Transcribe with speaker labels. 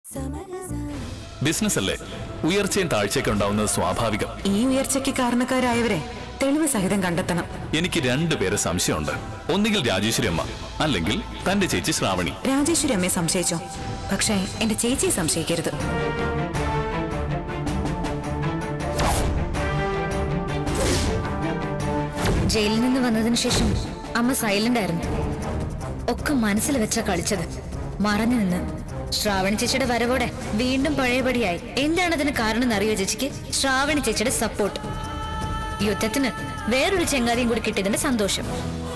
Speaker 1: business അല്ലേ ഉയർച്ചയും താഴ്ചയൊക്കെ ഉണ്ടാവുന്നത് സ്വാഭാവികം
Speaker 2: ഈ ഉയർച്ചയ്ക്ക് കാരണക്കാരായവരെ തെളിവ് സഹിതം കണ്ടെത്തണം
Speaker 1: എനിക്ക് രണ്ടുപേരെ സംശയമുണ്ട് ഒന്നുകിൽ രാജേശ്വരി അമ്മ അല്ലെങ്കിൽ തന്റെ ചേച്ചി ശ്രാവണി
Speaker 2: രാജേശ്വരി അമ്മയെ സംശയിച്ചോ പക്ഷേ എന്റെ ചേച്ചിയെ സംശയിക്കരുത്
Speaker 3: ജയിലിൽ നിന്ന് വന്നതിന് ശേഷം അമ്മ സൈലന്റ് ആയിരുന്നു ഒക്കെ മനസ്സിൽ വെച്ച കളിച്ചത് മറഞ്ഞു നിന്ന് ശ്രാവണി ചേച്ചിയുടെ വരവോടെ വീണ്ടും പഴയപടിയായി എന്താണ് അതിന് കാരണം എന്നറിയോ ചേച്ചിക്ക് ശ്രാവണി ചേച്ചിയുടെ സപ്പോർട്ട് യുദ്ധത്തിന് വേറൊരു ചെങ്ങാതിയും കൂടി കിട്ടിയതിന്റെ സന്തോഷം